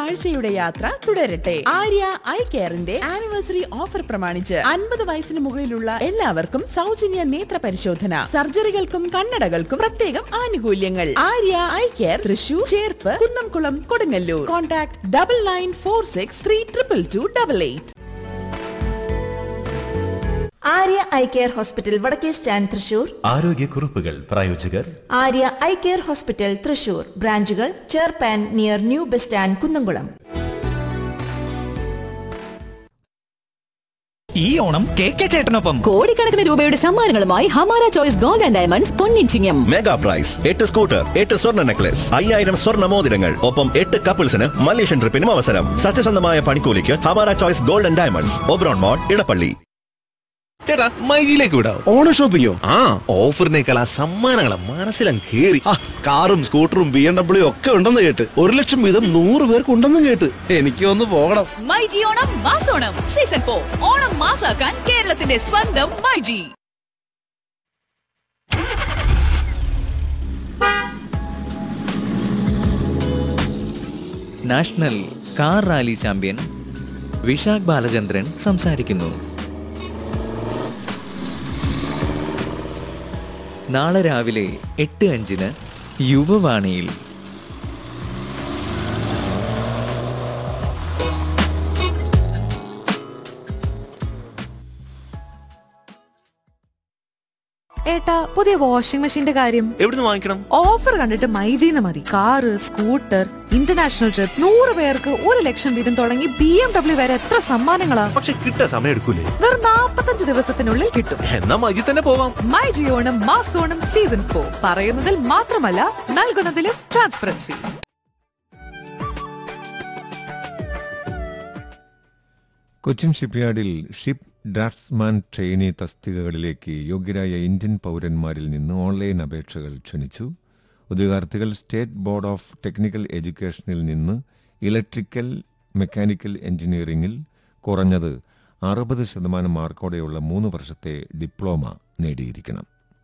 കാഴ്ചയുടെ യാത്ര തുടരട്ടെ ആര്യ ഐ കെയറിന്റെ ആനിവേഴ്സറി ഓഫർ പ്രമാണിച്ച് അൻപത് വയസ്സിന് മുകളിലുള്ള എല്ലാവർക്കും സൗജന്യ നേത്ര പരിശോധന സർജറികൾക്കും കണ്ണടകൾക്കും പ്രത്യേകം ആനുകൂല്യങ്ങൾ Arya eye care Thrissur Cherpu Kunnamkulam Kodungallur contact double nine four six three triple two double eight Arya eye care hospital വടക്കേ സ്റ്റാൻഡ് തൃശൂർ ആരോഗ്യക്കുറിപ്പുകൾ പ്രായോജകർ Arya eye care hospital Thrissur ബ്രാഞ്ചുകൾ ചേർപ്പാൻ near new bus stand Kunnamkulam ഈ ഓണം കെ കെ ചേട്ടനൊപ്പം കോടിക്കണക്കിന് രൂപയുടെ സമ്മാനങ്ങളുമായി Hamara choice gold and diamonds പൊന്നിച്ചിങ്ങം മെഗാ പ്രൈസ് എട്ട് സ്കൂട്ടർ എട്ട് സ്വർണ്ണ നെക്ലസ് അയ്യായിരം സ്വർണ്ണ മോതിരങ്ങൾ ഒപ്പം എട്ട് കപ്പിൾസിന് മലേഷ്യൻ ട്രിപ്പിനും അവസരം സത്യസന്ധമായ പണിക്കൂലിക്ക് Hamara choice golden diamonds Oberon mall Edappally ചേട്ടാ മൈജിയിലേക്ക് വിടാം ഓണ ഷോപ്പിങ്ങോ ആ ഓഫറിനേക്കാൾ ആ സമ്മാനങ്ങളെ മനസ്സിലങ്ങ് കേറി ആ കാറും സ്കൂട്ടറും ബി എം ഡബ്ല്യു ഒക്കെ ഉണ്ടെന്ന് കേട്ട് ഒരു ലക്ഷം വീതം നൂറ് പേർക്ക് ഉണ്ടെന്ന് കേട്ട് എനിക്ക് ഒന്ന് പോകണം മൈജി ഓണം മാസോണം സീസൺ ഫോർ ഓണം മാസാക്കാൻ കേരളത്തിന്റെ സ്വന്തം myG national car rally champion Vishakh Balachandran സംസാരിക്കുന്നു നാളെ രാവിലെ എട്ട് അഞ്ചിന് യുവവാണിയിൽ ഏട്ടാ പുതിയ വാഷിംഗ് മെഷീന്റെ കാര്യം എവിടുന്ന് വാങ്ങിക്കണം ഓഫർ കണ്ടിട്ട് മൈജീന്ന് മതി കാറ് സ്കൂട്ടർ ഇന്റർനാഷണൽ ട്രിപ്പ് നൂറ് പേർക്ക് ഒരു ലക്ഷം വീതം തുടങ്ങി ബി എം ഡബ്ല്യു വരെ എത്ര സമ്മാനങ്ങളാ പക്ഷെ കിട്ടാൻ സമയം എടുക്കൂലേ വെറും നാപ്പത്തഞ്ച് ദിവസത്തിനുള്ളിൽ കിട്ടും എന്നാ മൈജി തന്നെ പോവാം മൈ ജിയോണം മാസോണം സീസൺ ഫോർ പറയുന്നതിൽ മാത്രമല്ല നൽകുന്നതിലും ട്രാൻസ്പെറൻസി കൊച്ചിൻ ഷിപ്പ്യാർഡിൽ ഷിപ്പ് ഡ്രാഫ്റ്റ്സ്മാൻ ട്രെയിനി തസ്തികകളിലേക്ക് യോഗ്യരായ ഇന്ത്യൻ പൗരന്മാരിൽ നിന്ന് ഓൺലൈൻ അപേക്ഷകൾ ക്ഷണിച്ചു ഉദ്യോഗാർത്ഥികൾ സ്റ്റേറ്റ് ബോർഡ് ഓഫ് ടെക്നിക്കൽ എഡ്യൂക്കേഷനിൽ നിന്ന് ഇലക്ട്രിക്കൽ മെക്കാനിക്കൽ എഞ്ചിനീയറിംഗിൽ കുറഞ്ഞത് അറുപത് ശതമാനം മാർക്കോടെയുള്ള മൂന്ന് വർഷത്തെ ഡിപ്ലോമ നേടിയിരിക്കണം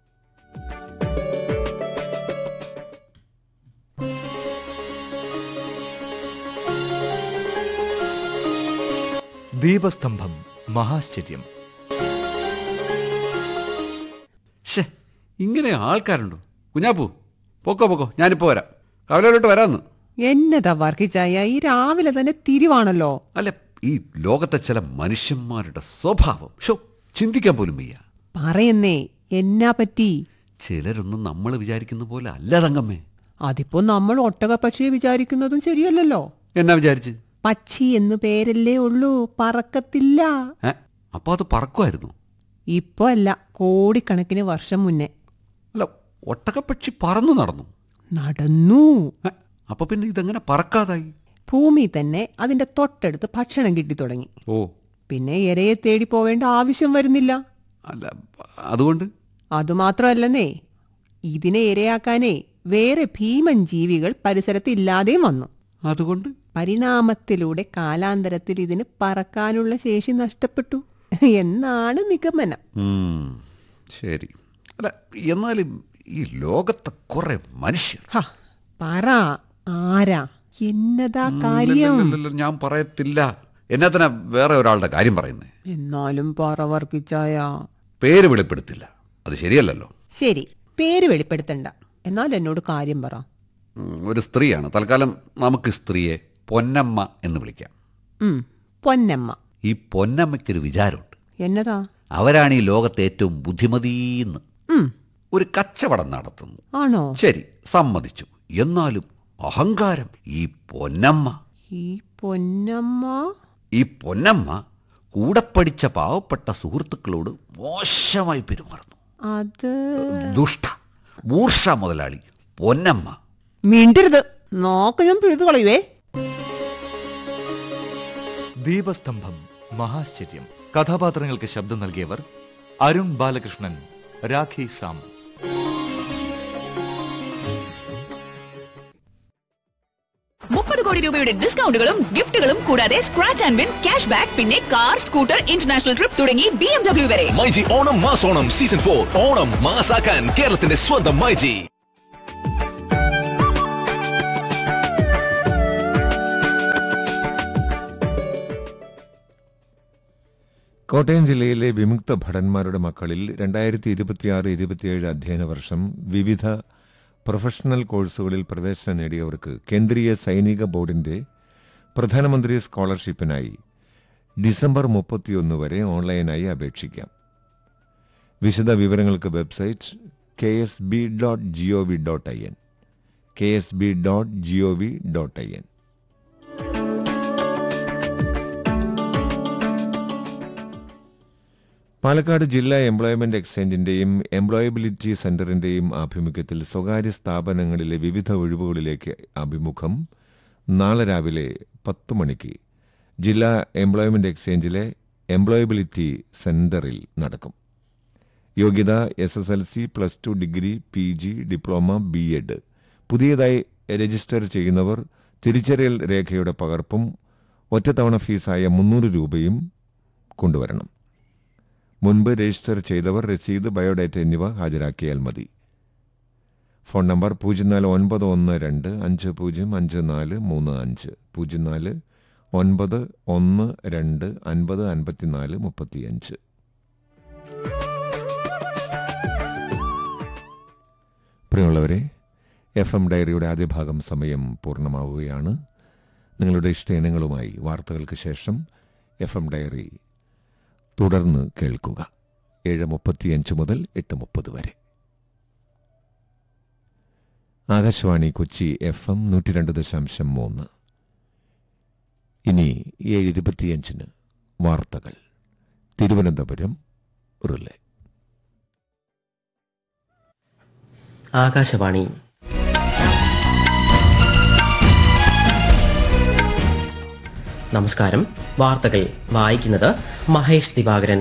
ദീപസ്തംഭം മഹാശ്ചര്യം ഷേ ഇങ്ങനെ ആൾക്കാരുണ്ടോ കുഞ്ഞാപ്പൂ പൊക്കോ പൊക്കോ ഞാനിപ്പോ വരാം കവലയിലോട്ട് വരാന്ന് എന്നതാ വർക്കിച്ചായ ഈ രാവിലെ തന്നെ തിരിവാണല്ലോ അല്ല ഈ ലോകത്തെ ചില മനുഷ്യന്മാരുടെ സ്വഭാവം ഷോ ചിന്തിക്കാൻ പോലും വയ്യ പറയുന്നേ എന്നാ പറ്റി ചിലരൊന്നും നമ്മൾ വിചാരിക്കുന്ന പോലെ അല്ല തങ്കമ്മേ അതിപ്പോ നമ്മൾ ഒട്ടക പക്ഷിയെ വിചാരിക്കുന്നതും ശരിയല്ലല്ലോ എന്നാ വിചാരിച്ച് പക്ഷി എന്ന് പേരല്ലേ ഉള്ളൂ പറക്കത്തില്ല ഏ അപ്പൊ അത് പറക്കുമായിരുന്നു ഇപ്പൊ അല്ല കോടിക്കണക്കിന് വർഷം മുന്നേ അല്ല ഒട്ടകപ്പക്ഷി പറന്നു നടന്നു നടന്നു ഏ, അപ്പൊ പിന്നെ ഇതെങ്ങനെ പറക്കാതായി ഭൂമി തന്നെ അതിന്റെ തൊട്ടടുത്ത് ഭക്ഷണം കിട്ടി തുടങ്ങി ഓ പിന്നെ ഇരയെ തേടി പോവേണ്ട ആവശ്യം വരുന്നില്ല അല്ല അതുകൊണ്ട് അതുമാത്രമല്ലെന്നേ ഇതിനെ ഇരയാക്കാനേ വേറെ ഭീമൻ ജീവികൾ പരിസരത്ത് ഇല്ലാതെയും വന്നു അതുകൊണ്ട് പരിണാമത്തിലൂടെ കാലാന്തരത്തിൽ ഇതിന് പറക്കാനുള്ള ശേഷി നഷ്ടപ്പെട്ടു എന്നാണ് നിഗമനം ഉം, ശരി അല്ല എന്നാലും ഈ ലോകത്തെ കുറെ മനുഷ്യർ ഹ, പറ ആരാ എന്നതാ കാര്യം ഇല്ലല്ലല്ല, ഞാൻ പറയത്തില്ല എന്നാ തന്നെ വേറെ ഒരാളുടെ കാര്യം പറയുന്നേ എന്നാലും പറ വർക്കിച്ചായ പേര് വെളിപ്പെടുത്തില്ല അത് ശരിയല്ലല്ലോ ശരി പേര് വെളിപ്പെടുത്തണ്ട എന്നാൽ എന്നോട് കാര്യം പറ ഉം, ഒരു സ്ത്രീയാണ് തൽക്കാലം നമുക്ക് ഈ സ്ത്രീയെ പൊന്നമ്മ എന്ന് വിളിക്കാം ഉം, പൊന്നമ്മ ഈ പൊന്നമ്മയ്ക്കൊരു വിചാരമുണ്ട് എന്നതാ അവരാണ് ഈ ലോകത്തെ ഏറ്റവും ബുദ്ധിമതീന്ന് ഉം, ഒരു കച്ചവടം നടത്തുന്നു ആണോ ശരി സമ്മതിച്ചു എന്നാലും അഹങ്കാരം ഈ പൊന്നമ്മ ഈ പൊന്നമ്മ ഈ പൊന്നമ്മ കൂടെ പഠിച്ച പാവപ്പെട്ട സുഹൃത്തുക്കളോട് മോശമായി പെരുമാറുന്നു അത് ദുഷ്ട മൂർഷ മുതലാളി പൊന്നമ്മ മിണ്ടരുത് നോക്ക ഞാൻ പിഴുതു കളയുവേ ദീപസ്തംഭം മഹാശ്ചര്യം കഥാപാത്രങ്ങൾക്ക് ശബ്ദം നൽകിയവർ അരുൺ ബാലകൃഷ്ണൻ രാഖി സാം മുപ്പത് കോടി രൂപയുടെ ഡിസ്കൗണ്ടുകളും ഗിഫ്റ്റുകളും കൂടാതെ scratch and win cash back പിന്നെ കാർ സ്കൂട്ടർ ഇന്റർനാഷണൽ ട്രിപ്പ് തുടങ്ങി ബി എം ഡബ്ല്യു വരെ മൈജി ഓണം മാസോണം സീസൺ ഫോർ ഓണം മാസാക്കാൻ കേരളത്തിന്റെ സ്വന്തം മൈജി കോട്ടയം ജില്ലയിലെ വിമുക്ത ഭടന്മാരുടെ മക്കളിൽ രണ്ടായിരത്തി ഇരുപത്തിയാറ് ഇരുപത്തിയേഴ് അധ്യയന വർഷം വിവിധ പ്രൊഫഷണൽ കോഴ്സുകളിൽ പ്രവേശനം നേടിയവർക്ക് കേന്ദ്രീയ സൈനിക ബോർഡിന്റെ പ്രധാനമന്ത്രി സ്കോളർഷിപ്പിനായി ഡിസംബർ മുപ്പത്തിയൊന്ന് വരെ ഓൺലൈനായി അപേക്ഷിക്കാം വിശദ വിവരങ്ങൾക്ക് website K S B dot G O V dot I N K S B dot G O V dot I N Palakkad ജില്ലാ എംപ്ലോയ്മെന്റ് എക്സ്ചേഞ്ചിന്റെയും എംപ്ലോയബിലിറ്റി സെന്ററിന്റെയും ആഭിമുഖ്യത്തിൽ സ്വകാര്യ സ്ഥാപനങ്ങളിലെ വിവിധ ഒഴിവുകളിലേക്ക് അഭിമുഖം നാളെ രാവിലെ പത്ത് മണിക്ക് ജില്ലാ എംപ്ലോയ്മെന്റ് എക്സ്ചേഞ്ചിലെ എംപ്ലോയബിലിറ്റി സെന്ററിൽ നടക്കും യോഗ്യത S S L C plus two degree P G diploma B Ed പുതിയതായി രജിസ്റ്റർ ചെയ്യുന്നവർ തിരിച്ചറിയൽ രേഖയുടെ പകർപ്പും ഒറ്റത്തവണ ഫീസായ മുന്നൂറ് രൂപയും കൊണ്ടുവരണം മുൻപ് രജിസ്റ്റർ ചെയ്തവർ രസീത് ബയോഡാറ്റ എന്നിവ ഹാജരാക്കിയാൽ മതി ഫോൺ നമ്പർ പൂജ്യം നാല് ഒൻപത് ഒന്ന് രണ്ട് അഞ്ച് പൂജ്യം അഞ്ച് നാല് മൂന്ന് അഞ്ച് പൂജ്യം നാല് ഒൻപത് ഒന്ന് രണ്ട് അൻപത് അൻപത്തിനാല് മുപ്പത്തിയഞ്ച് പ്രിയമുള്ളവരെ എഫ് എം ഡയറിയുടെ ആദ്യ ഭാഗം സമയം പൂർണ്ണമാവുകയാണ് നിങ്ങളുടെ ഇഷ്ടയിനങ്ങളുമായി വാർത്തകൾക്ക് ശേഷം എഫ് എം ഡയറി തുടർന്ന് കേൾക്കുക ഏഴ് മുപ്പത്തിയഞ്ച് മുതൽ എട്ട് മുപ്പത് വരെ ആകാശവാണി കൊച്ചി എഫ് എം നൂറ്റി രണ്ട് ദശാംശം മൂന്ന് ഇനി ഏഴ് ഇരുപത്തിയഞ്ചിന് വാർത്തകൾ തിരുവനന്തപുരം റിലേ ആകാശവാണി നമസ്കാരം വാർത്തകൾ വായിക്കുന്നത് മഹേഷ് ദിവാകരൻ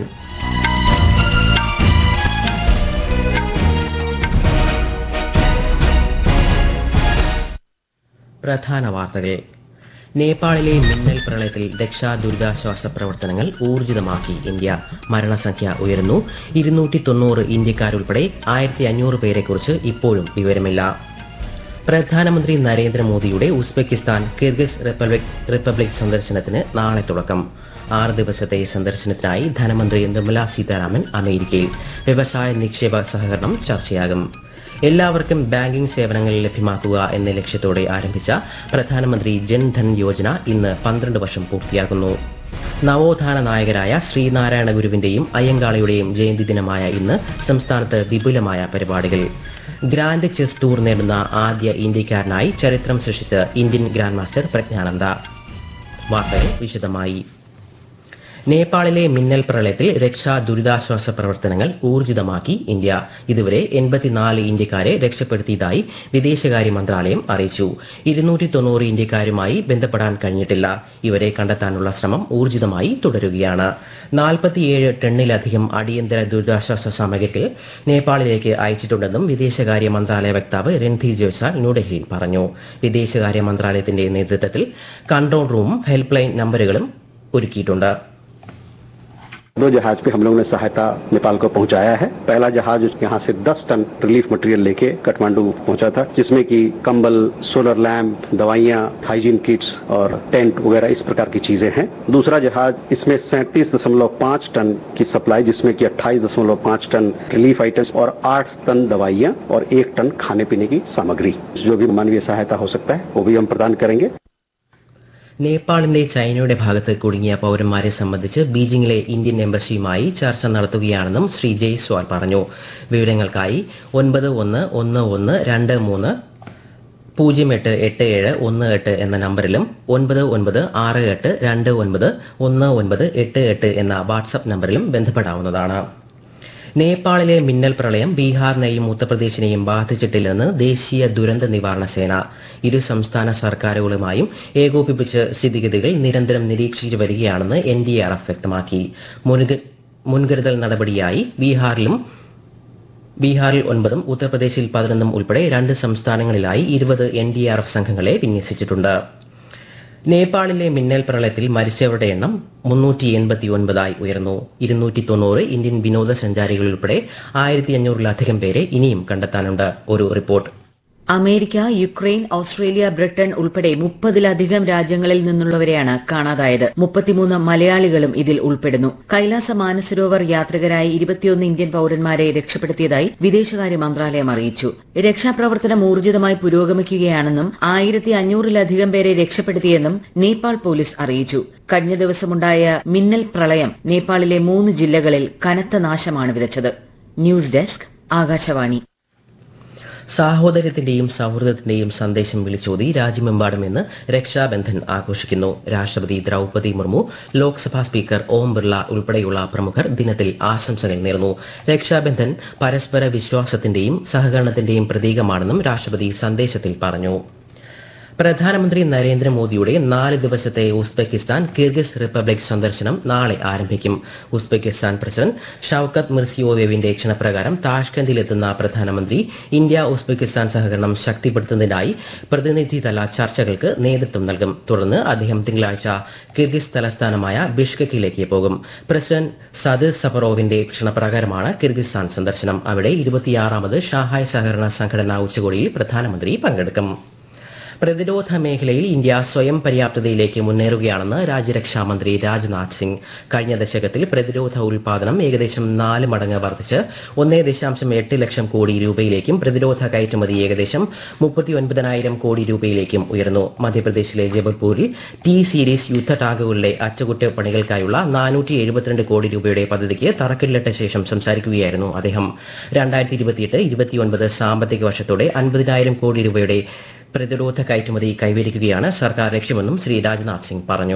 പ്രധാന വാർത്തകൾ നേപ്പാളിലെ മിന്നൽ പ്രളയത്തിൽ രക്ഷാ ദുരിതാശ്വാസ പ്രവർത്തനങ്ങൾ ഊർജിതമാക്കി ഇന്ത്യ മരണസംഖ്യ ഉയരുന്നു ഇരുന്നൂറ്റി തൊണ്ണൂറ് ഇന്ത്യക്കാരുൾപ്പെടെ ആയിരത്തി അഞ്ഞൂറ് പേരെക്കുറിച്ച് ഇപ്പോഴും വിവരമില്ല പ്രധാനമന്ത്രി നരേന്ദ്രമോദിയുടെ ഉസ്ബെക്കിസ്ഥാൻ കിർഗിസ് റിപ്പബ്ലിക് റിപ്പബ്ലിക് സന്ദർശനത്തിന് നാളെ തുടക്കം ആറ് ദിവസത്തെ സന്ദർശനത്തിനായി ധനമന്ത്രി നിർമ്മല സീതാരാമൻ അമേരിക്കയിൽ വ്യവസായ നിക്ഷേപ സഹകരണം ചർച്ചയാകും എല്ലാവർക്കും ബാങ്കിംഗ് സേവനങ്ങൾ ലഭ്യമാക്കുക എന്ന ലക്ഷ്യത്തോടെ ആരംഭിച്ച പ്രധാനമന്ത്രി ജൻധൻ യോജന ഇന്ന് പന്ത്രണ്ട് വർഷം പൂർത്തിയാക്കുന്നു നവോത്ഥാന നായകരായ ശ്രീനാരായണ ഗുരുവിന്റെയും അയ്യങ്കാളിയുടെയും ജയന്തി ദിനമായ ഇന്ന് സംസ്ഥാനത്ത് വിപുലമായ പരിപാടികൾ ഗ്രാൻഡ് ചെസ് ടൂർ നേടുന്ന ആദ്യ ഇന്ത്യക്കാരനായി ചരിത്രം സൃഷ്ടിച്ച ഇന്ത്യൻ ഗ്രാൻഡ് മാസ്റ്റർ പ്രജ്ഞാനന്ദ വാർത്തകൾ വിശദമായി നേപ്പാളിലെ മിന്നൽ പ്രളയത്തിൽ രക്ഷാ ദുരിതാശ്വാസ പ്രവർത്തനങ്ങൾ ഊർജിതമാക്കി ഇന്ത്യ ഇതുവരെ എൺപത്തിനാല് ഇന്ത്യക്കാരെ രക്ഷപ്പെടുത്തിയതായി വിദേശകാര്യ മന്ത്രാലയം അറിയിച്ചു ഇരുന്നൂറ്റി തൊണ്ണൂറ് ഇന്ത്യക്കാരുമായി ബന്ധപ്പെടാൻ കഴിഞ്ഞിട്ടില്ല ഇവരെ കണ്ടെത്താനുള്ള ശ്രമം ഊർജിതമായി തുടരുകയാണ് നാൽപ്പത്തിയേഴ് ടണ്ണിലധികം അടിയന്തര ദുരിതാശ്വാസ സാമഗ്രികൾ നേപ്പാളിലേക്ക് അയച്ചിട്ടുണ്ടെന്നും വിദേശകാര്യ മന്ത്രാലയ വക്താവ് രൺധീർ ജയ്സാൽ ന്യൂഡൽഹിയിൽ പറഞ്ഞു വിദേശകാര്യ മന്ത്രാലയത്തിന്റെ നേതൃത്വത്തിൽ കൺട്രോൾ റൂമും ഹെൽപ്പ് ലൈൻ നമ്പറുകളും ഒരുക്കിയിട്ടുണ്ട് दो जहाज पे हम लोगों ने सहायता नेपाल को पहुंचाया है पहला जहाज यहाँ से 10 टन रिलीफ मटेरियल लेके काठमांडू पहुंचा था जिसमें कि कंबल सोलर लैंप दवाइयाँ हाइजीन किट्स और टेंट वगैरह इस प्रकार की चीजें हैं दूसरा जहाज इसमें सैंतीस दशमलव पाँच टन की सप्लाई जिसमें कि अट्ठाईस दशमलव पाँच टन रिलीफ आइटम्स और आठ टन दवाइयाँ और एक टन खाने पीने की सामग्री जो भी मानवीय सहायता हो सकता है वो भी हम प्रदान करेंगे നേപ്പാളിന്റെ ചൈനയുടെ ഭാഗത്ത് കുടുങ്ങിയ പൗരന്മാരെ സംബന്ധിച്ച് ബീജിംഗിലെ ഇന്ത്യൻ എംബസിയുമായി ചർച്ച നടത്തുകയാണെന്നും ശ്രീ ജയ്സ്വാൾ പറഞ്ഞു വിവരങ്ങൾക്കായി ഒൻപത് ഒന്ന് ഒന്ന് ഒന്ന് രണ്ട് മൂന്ന് പൂജ്യം എട്ട് എട്ട് ഏഴ് ഒന്ന് എട്ട് എന്ന നമ്പറിലും ഒൻപത് ഒൻപത് ആറ് എട്ട് രണ്ട് ഒൻപത് ഒന്ന് ഒൻപത് എട്ട് എട്ട് എന്ന വാട്സപ്പ് നമ്പറിലും ബന്ധപ്പെടാവുന്നതാണ് നേപ്പാളിലെ മിന്നൽ പ്രളയം ബീഹാറിനെയും ഉത്തർപ്രദേശിനെയും ബാധിച്ചിട്ടില്ലെന്ന് ദേശീയ ദുരന്ത നിവാരണ സേന ഇരു സംസ്ഥാന സർക്കാരുകളുമായും ഏകോപിപ്പിച്ച് സ്ഥിതിഗതികൾ നിരന്തരം നിരീക്ഷിച്ചു വരികയാണെന്ന് എൻ ഡി ആർ എഫ് വ്യക്തമാക്കി മുൻകരുതൽ നടപടിയായി ബീഹാറിലും ബീഹാറിൽ ഒൻപതും ഉത്തർപ്രദേശിൽ പതിനൊന്നും ഉൾപ്പെടെ രണ്ട് സംസ്ഥാനങ്ങളിലായി ഇരുപത് എൻ ഡി ആർ എഫ് സംഘങ്ങളെ വിന്യസിച്ചിട്ടുണ്ട് നേപ്പാളിലെ മിന്നൽ പ്രളയത്തിൽ മരിച്ചവരുടെ എണ്ണം മുന്നൂറ്റി എൺപത്തി ഒൻപതായി ഉയർന്നു ഇരുന്നൂറ്റി തൊണ്ണൂറ് ഇന്ത്യൻ വിനോദസഞ്ചാരികൾ ഉൾപ്പെടെ ആയിരത്തി അഞ്ഞൂറിലധികം പേരെ ഇനിയും കണ്ടെത്താനുണ്ട് ഒരു report America Ukraine Australia Britain ഉൾപ്പെടെ മുപ്പതിലധികം രാജ്യങ്ങളിൽ നിന്നുള്ളവരെയാണ് കാണാതായത് മുപ്പത്തിമൂന്ന് മലയാളികളും ഇതിൽ ഉൾപ്പെടുന്നു കൈലാസ മാനസരോവർ യാത്രികരായ ഇരുപത്തിയൊന്ന് ഇന്ത്യൻ പൌരന്മാരെ രക്ഷപ്പെടുത്തിയതായി വിദേശകാര്യ മന്ത്രാലയം അറിയിച്ചു രക്ഷാപ്രവർത്തനം ഊർജിതമായി പുരോഗമിക്കുകയാണെന്നും ആയിരത്തി അഞ്ഞൂറിലധികം പേരെ രക്ഷപ്പെടുത്തിയെന്നും നേപ്പാൾ പോലീസ് അറിയിച്ചു കഴിഞ്ഞ ദിവസമുണ്ടായ മിന്നൽ പ്രളയം നേപ്പാളിലെ മൂന്ന് ജില്ലകളിൽ കനത്ത നാശമാണ് വിതച്ചത് ന്യൂസ് ഡെസ്ക് ആകാശവാണി സാഹോദര്യത്തിന്റെയും സൗഹൃദത്തിന്റെയും സന്ദേശം വിളിച്ചോതി രാജ്യമെമ്പാടും ഇന്ന് രക്ഷാബന്ധൻ ആഘോഷിക്കുന്നു രാഷ്ട്രപതി ദ്രൗപദി മുർമു ലോക്സഭാ സ്പീക്കർ ഓം ബിർള ഉൾപ്പെടെയുള്ള പ്രമുഖർ ദിനത്തിൽ ആശംസകൾ നേർന്നു രക്ഷാബന്ധൻ പരസ്പര വിശ്വാസത്തിന്റെയും സഹകരണത്തിന്റെയും പ്രതീകമാണെന്നും രാഷ്ട്രപതി സന്ദേശത്തിൽ പറഞ്ഞു പ്രധാനമന്ത്രി നരേന്ദ്രമോദിയുടെ നാല് ദിവസത്തെ ഉസ്ബെക്കിസ്ഥാൻ കിർഗിസ് റിപ്പബ്ലിക് സന്ദർശനം നാളെ ആരംഭിക്കും ഉസ്ബെക്കിസ്ഥാൻ പ്രസിഡന്റ് ഷൌക്കത്ത് മിർസിയോവേവിന്റെ ക്ഷണപ്രകാരം താഷ്കന്തിലെത്തുന്ന പ്രധാനമന്ത്രി ഇന്ത്യ ഉസ്ബെക്കിസ്ഥാൻ സഹകരണം ശക്തിപ്പെടുത്തുന്നതിനായി പ്രതിനിധിതല ചർച്ചകൾക്ക് നേതൃത്വം നൽകും തുടർന്ന് അദ്ദേഹം തിങ്കളാഴ്ച കിർഗിസ് തലസ്ഥാനമായ ബിഷ്കക്കിലേക്ക് പോകും പ്രസിഡന്റ് സദിർ സഫറോവിന്റെ ക്ഷണപ്രകാരമാണ് കിർഗിസ്ഥാൻ സന്ദർശനം അവിടെ ഇരുപത്തിയാറാമത് ഷാഹായ് സഹകരണ സംഘടനാ ഉച്ചകോടിയിൽ പ്രധാനമന്ത്രി പങ്കെടുക്കും പ്രതിരോധ മേഖലയിൽ ഇന്ത്യ സ്വയം പര്യാപ്തതയിലേക്ക് മുന്നേറുകയാണെന്ന് രാജ്യരക്ഷാമന്ത്രി രാജ്നാഥ് സിംഗ് കഴിഞ്ഞ ദശകത്തിൽ പ്രതിരോധ ഉൽപാദനം ഏകദേശം നാല് മടങ്ങ് വർദ്ധിച്ച് ഒന്നേ ദശാംശം എട്ട് ലക്ഷം കോടി രൂപയിലേക്കും പ്രതിരോധ കയറ്റുമതി ഏകദേശം മുപ്പത്തി ഒൻപതിനായിരം കോടി രൂപയിലേക്കും ഉയർന്നു മധ്യപ്രദേശിലെ ജബൽപൂരിൽ ടി സീരീസ് യുദ്ധ ടാങ്കുകളുടെ അറ്റകുറ്റപ്പണികൾക്കായുള്ള നാനൂറ്റി എഴുപത്തിരണ്ട് കോടി രൂപയുടെ പദ്ധതിക്ക് തറക്കല്ലിട്ട ശേഷം സംസാരിക്കുകയായിരുന്നു അദ്ദേഹം രണ്ടായിരത്തി ഇരുപത്തിയെട്ട് ഇരുപത്തിയൊൻപത് സാമ്പത്തിക വർഷത്തോടെ അൻപതിനായിരം കോടി രൂപയുടെ പ്രതിരോധ കയറ്റുമതി കൈവരിക്കുകയാണ് സർക്കാർ ലക്ഷ്യമെന്നും ശ്രീ രാജ്നാഥ് സിംഗ് പറഞ്ഞു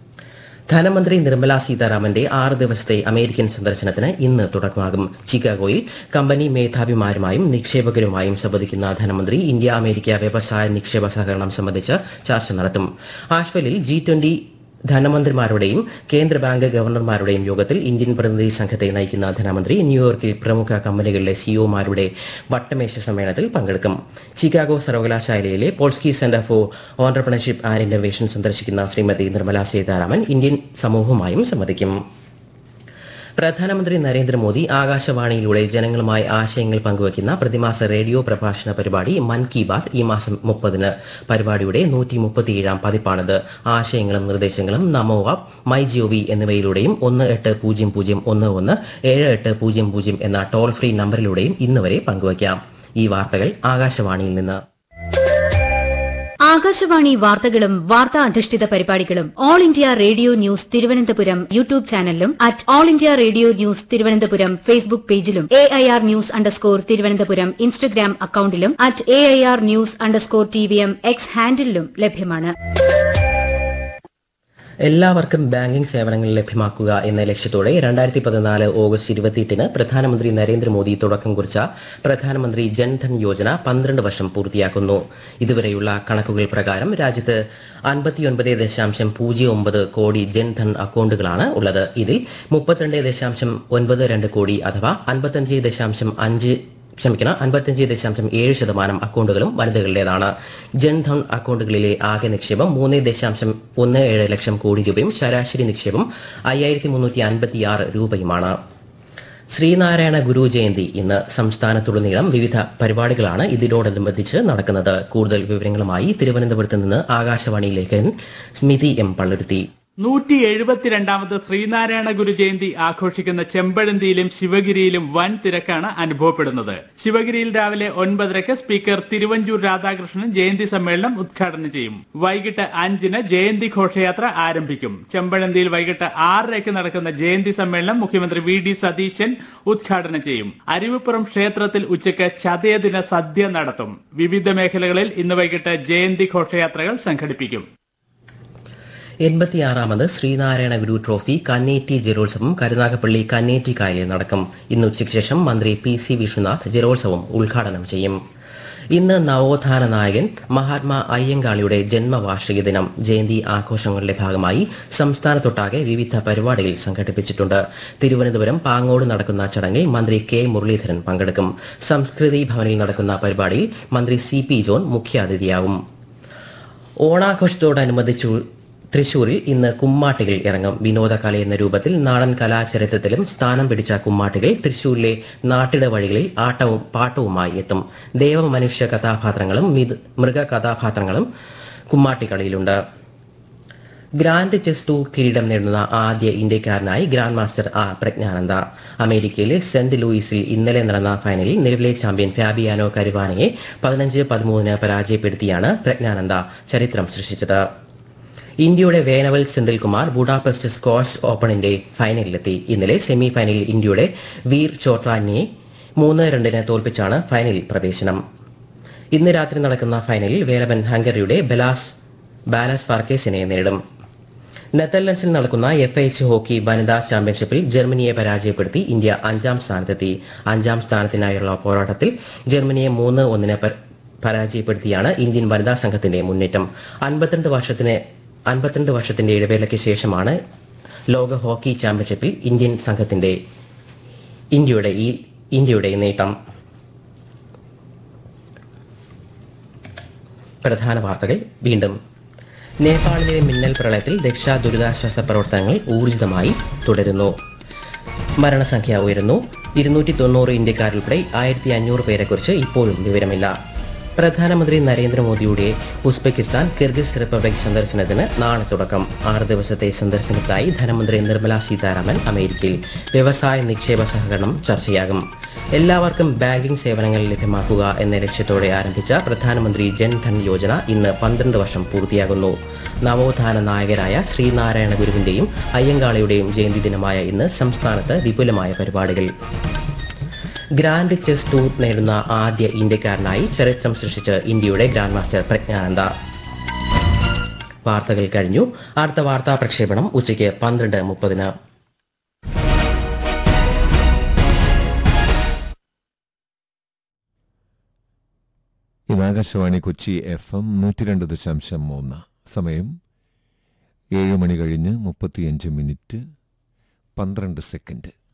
ധനമന്ത്രി നിർമ്മല സീതാരാമന്റെ ആറ് ദിവസത്തെ അമേരിക്കൻ സന്ദർശനത്തിന് ഇന്ന് തുടക്കമാകും ചിക്കാഗോയിൽ കമ്പനി മേധാവിമാരുമായും നിക്ഷേപകരുമായും സംവദിക്കുന്ന ധനമന്ത്രി ഇന്ത്യ അമേരിക്ക വ്യവസായ നിക്ഷേപ സഹകരണം സംബന്ധിച്ച് ചർച്ച നടത്തും ആഷ്വലിൽ ജി ട്വന്റി ധനമന്ത്രിമാരുടെയും കേന്ദ്ര ബാങ്ക് ഗവർണർമാരുടെയും യോഗത്തിൽ ഇന്ത്യൻ പ്രതിനിധി സംഘത്തെ നയിക്കുന്ന ധനമന്ത്രി ന്യൂയോർക്കിൽ പ്രമുഖ കമ്പനികളിലെ സിഇഒമാരുടെ വട്ടമേശ സമ്മേളനത്തിൽ പങ്കെടുക്കും ചിക്കാഗോ സർവകലാശാലയിലെ Polsky center for entrepreneurship and innovation സന്ദർശിക്കുന്ന ശ്രീമതി നിർമ്മല സീതാരാമൻ ഇന്ത്യൻ സമൂഹവുമായും സംവദിക്കും പ്രധാനമന്ത്രി നരേന്ദ്രമോദി ആകാശവാണിയിലൂടെ ജനങ്ങളുമായി ആശയങ്ങൾ പങ്കുവയ്ക്കുന്ന പ്രതിമാസ റേഡിയോ പ്രഭാഷണ പരിപാടി മൻ കി ബാത് ഈ മാസം മുപ്പതിന് പരിപാടിയുടെ നൂറ്റി മുപ്പത്തിയേഴാം പതിപ്പാണിത് ആശയങ്ങളും നിർദ്ദേശങ്ങളും നമോ ആപ്പ് മൈ ജിഒവി എന്നിവയിലൂടെയും ഒന്ന് എട്ട് പൂജ്യം പൂജ്യം ഒന്ന് ഒന്ന് ഏഴ് എട്ട് പൂജ്യം പൂജ്യം എന്ന ടോൾ ഫ്രീ നമ്പറിലൂടെയും ഇന്ന് വരെ പങ്കുവയ്ക്കാം ഈ വാർത്തകൾ ആകാശവാണിയിൽ നിന്ന് ആകാശവാണി വാർത്തകളും വാർത്താ അധിഷ്ഠിത പരിപാടികളും All India Radio news Thiruvananthapuram YouTube ചാനലിലും at All India Radio news Thiruvananthapuram Facebook പേജിലും A I R news underscore Thiruvananthapuram Instagram അക്കൌണ്ടിലും at A I R news underscore T V M X ഹാൻഡിലും ലഭ്യമാണ് എല്ലാവർക്കും ബാങ്കിംഗ് സേവനങ്ങൾ ലഭ്യമാക്കുക എന്ന ലക്ഷ്യത്തോടെ രണ്ടായിരത്തി പതിനാല് ഓഗസ്റ്റ് ഇരുപത്തിയെട്ടിന് പ്രധാനമന്ത്രി നരേന്ദ്രമോദി തുടക്കം കുറിച്ച പ്രധാനമന്ത്രി ജൻധൻ യോജന പന്ത്രണ്ട് വർഷം പൂർത്തിയാക്കുന്നു ഇതുവരെയുള്ള കണക്കുകൾ പ്രകാരം രാജ്യത്ത് അൻപത്തിയൊൻപത് ദശാംശം പൂജ്യം ഒമ്പത് കോടി ജൻധൻ അക്കൗണ്ടുകളാണ് ഉള്ളത് ഇതിൽ മുപ്പത്തിരണ്ട് ദശാംശം ഒൻപത് രണ്ട് കോടി അഥവാ അൻപത്തഞ്ച് ദശാംശം അഞ്ച് ക്ഷമിക്കണം അൻപത്തിയഞ്ച് ദശാംശം ഏഴ് ശതമാനം അക്കൗണ്ടുകളും വനിതകളുടേതാണ് ജൻധൻ അക്കൗണ്ടുകളിലെ ആകെ നിക്ഷേപം മൂന്ന് ദശാംശം ഒന്ന് ഏഴ് ലക്ഷം കോടി രൂപയും ശരാശരി നിക്ഷേപം അയ്യായിരത്തി മുന്നൂറ്റി അൻപത്തിയാറ് രൂപയുമാണ് ശ്രീനാരായണ ഗുരു ജയന്തി ഇന്ന് സംസ്ഥാനത്തുടനീളം വിവിധ പരിപാടികളാണ് ഇതിനോടനുബന്ധിച്ച് നടക്കുന്നത് കൂടുതൽ വിവരങ്ങളുമായി തിരുവനന്തപുരത്ത് നിന്ന് ആകാശവാണി ലേഖകൻ സ്മിതി എം പള്ളുരുത്തി നൂറ്റി എഴുപത്തിരണ്ടാമത് ശ്രീനാരായണ ഗുരു ജയന്തി ആഘോഷിക്കുന്ന ചെമ്പഴന്തിയിലും ശിവഗിരിയിലും വൻ തിരക്കാണ് അനുഭവപ്പെടുന്നത് ശിവഗിരിയിൽ രാവിലെ ഒൻപതരയ്ക്ക് സ്പീക്കർ തിരുവഞ്ചൂർ രാധാകൃഷ്ണൻ ജയന്തി സമ്മേളനം ഉദ്ഘാടനം ചെയ്യും വൈകിട്ട് അഞ്ചിന് ജയന്തി ഘോഷയാത്ര ആരംഭിക്കും ചെമ്പഴന്തിയിൽ വൈകിട്ട് ആറരയ്ക്ക് നടക്കുന്ന ജയന്തി സമ്മേളനം മുഖ്യമന്ത്രി വി ഡി സതീശൻ ഉദ്ഘാടനം ചെയ്യും അരുവിപ്പുറം ക്ഷേത്രത്തിൽ ഉച്ചയ്ക്ക് ചതയദിന സദ്യ നടത്തും വിവിധ മേഖലകളിൽ ഇന്ന് വൈകിട്ട് ജയന്തി ഘോഷയാത്രകൾ സംഘടിപ്പിക്കും എൺപത്തിയാറാമത് ശ്രീനാരായണ ഗുരു ട്രോഫി കന്നേറ്റി ജലോത്സവം കരുനാഗപ്പള്ളി കന്നേറ്റി കായലിൽ നടക്കും ഇന്ന് ഉച്ചയ്ക്ക് ശേഷം മന്ത്രി പി സി വിശ്വനാഥ് ജലോത്സവം ഉദ്ഘാടനം ചെയ്യും ഇന്ന് നവോത്ഥാന നായകൻ മഹാത്മാ അയ്യങ്കാളിയുടെ ജന്മവാർഷിക ദിനം ജയന്തി ആഘോഷങ്ങളുടെ ഭാഗമായി സംസ്ഥാനത്തൊട്ടാകെ വിവിധ പരിപാടികൾ സംഘടിപ്പിച്ചിട്ടുണ്ട് തിരുവനന്തപുരം പാങ്ങോട് നടക്കുന്ന ചടങ്ങിൽ മന്ത്രി കെ മുരളീധരൻ പങ്കെടുക്കും സംസ്കൃതി ഭവനിൽ നടക്കുന്ന പരിപാടിയിൽ മന്ത്രി സി പി ജോൺ മുഖ്യാതിഥിയാവും ഓണാഘോഷത്തോടനുബന്ധിച്ചു തൃശൂരിൽ ഇന്ന് കുമ്മാട്ടികൾ ഇറങ്ങും വിനോദകല എന്ന രൂപത്തിൽ നാടൻ കലാചരിത്രത്തിലും സ്ഥാനം പിടിച്ച കുമ്മാട്ടികൾ തൃശൂരിലെ നാട്ടിട വഴികളിൽ ആട്ടവും പാട്ടവുമായി എത്തും ദേവമനുഷ്യ കഥാപാത്രങ്ങളും മിത് മൃഗ കഥാപാത്രങ്ങളും കുമ്മാട്ടിക്കളിയിലുണ്ട് ഗ്രാൻഡ് ചെസ് ടൂർ കിരീടം നേടുന്ന ആദ്യ ഇന്ത്യക്കാരനായി ഗ്രാൻഡ് മാസ്റ്റർ ആർ പ്രജ്ഞാനന്ദ അമേരിക്കയിലെ സെന്റ് ലൂയിസിൽ ഇന്നലെ നടന്ന ഫൈനലിൽ നിലവിലെ ചാമ്പ്യൻ ഫാബിയാനോ കരുവാനയെ പതിനഞ്ച് പതിമൂന്നിന് പരാജയപ്പെടുത്തിയാണ് പ്രജ്ഞാനന്ദ ചരിത്രം സൃഷ്ടിച്ചത് ഇന്ത്യയുടെ വേനവൽ സെന്തിൽകുമാർ ബുഡാപെസ്റ്റ് സ്കോഷ് ഓപ്പണിന്റെ ഫൈനലിലെത്തി ഇന്നലെ സെമി ഫൈനലിൽ ഇന്ത്യയുടെ വീർ ചോട്രാനിയെ മൂന്ന് രണ്ടിന് തോൽപ്പിച്ചാണ് ഫൈനലിൽ പ്രവേശനം ഇന്ന് രാത്രി നടക്കുന്ന ഫൈനലിൽ വേലവൻ ഹംഗറിയുടെ ബെലാസ് ബാലസ് ഫാർക്കേസിനെ നേരിടും നെതർലൻഡ്സിൽ നടക്കുന്ന എഫ് എച്ച് ഹോക്കി വനിതാ ചാമ്പ്യൻഷിപ്പിൽ ജർമ്മനിയെ പരാജയപ്പെടുത്തി ഇന്ത്യ അഞ്ചാം സ്ഥാനത്തെത്തി അഞ്ചാം സ്ഥാനത്തിനായുള്ള പോരാട്ടത്തിൽ ജർമ്മനിയെ മൂന്ന് ഒന്നിന് പ- പരാജയപ്പെടുത്തിയാണ് ഇന്ത്യൻ വനിതാ സംഘത്തിന്റെ മുന്നേറ്റം അൻപത്തിരണ്ട് വർഷത്തിന് അൻപത്തിരണ്ട് വർഷത്തിന്റെ ഇടവേളയ്ക്ക് ശേഷമാണ് ലോക ഹോക്കി ചാമ്പ്യൻഷിപ്പിൽ ഇന്ത്യൻ സംഘത്തിന്റെ ഇന്ത്യയുടെ ഈ ഇന്ത്യയുടെ നേട്ടം പ്രധാന വാർത്തകൾ വീണ്ടും നേപ്പാളിലെ മിന്നൽ പ്രളയത്തിൽ രക്ഷാ ദുരിതാശ്വാസ പ്രവർത്തനങ്ങൾ ഊർജിതമായി തുടരുന്നു മരണസംഖ്യ ഉയരുന്നു ഇരുന്നൂറ്റി തൊണ്ണൂറ് ഇന്ത്യക്കാരുൾപ്പെടെ ആയിരത്തി അഞ്ഞൂറ് പേരെക്കുറിച്ച് ഇപ്പോഴും വിവരമില്ല പ്രധാനമന്ത്രി നരേന്ദ്രമോദിയുടെ ഉസ്ബെക്കിസ്ഥാൻ കിർഗിസ് റിപ്പബ്ലിക് സന്ദർശനത്തിന് നാളെ തുടക്കം ആറ് ദിവസത്തെ സന്ദർശനത്തിനായി ധനമന്ത്രി നിർമ്മല സീതാരാമൻ അമേരിക്കയിൽ വ്യവസായ നിക്ഷേപ സഹകരണം ചർച്ചയാകും എല്ലാവർക്കും ബാങ്കിംഗ് സേവനങ്ങൾ ലഭ്യമാക്കുക എന്ന ലക്ഷ്യത്തോടെ ആരംഭിച്ച പ്രധാനമന്ത്രി ജൻധൻ യോജന ഇന്ന് പന്ത്രണ്ട് വർഷം പൂർത്തിയാകുന്നു നവോത്ഥാന നായകരായ ശ്രീനാരായണ ഗുരുവിന്റെയും അയ്യങ്കാളിയുടെയും ജയന്തി ദിനമായ ഇന്ന് സംസ്ഥാനത്ത് വിപുലമായ പരിപാടികൾ ഗ്രാൻഡ് ചെസ് ടൂർ നേടുന്ന ആദ്യ ഇന്ത്യക്കാരനായി ചരിത്രം സൃഷ്ടിച്ച് ഇന്ത്യയുടെ ഗ്രാൻഡ് മാസ്റ്റർ പ്രജ്ഞാനന്ദ വാർത്തകൾ കഴിഞ്ഞു അടുത്ത വാർത്താ പ്രക്ഷേപണം ഉച്ചയ്ക്ക് പന്ത്രണ്ട് മുപ്പതിന് ഇത് ആകാശവാണി കൊച്ചി എഫ് എം നൂറ്റി രണ്ട് ദശാംശം മൂന്ന് സമയം ഏഴ് മണി കഴിഞ്ഞ് മുപ്പത്തിയഞ്ച് മിനിറ്റ് പന്ത്രണ്ട് സെക്കൻഡ്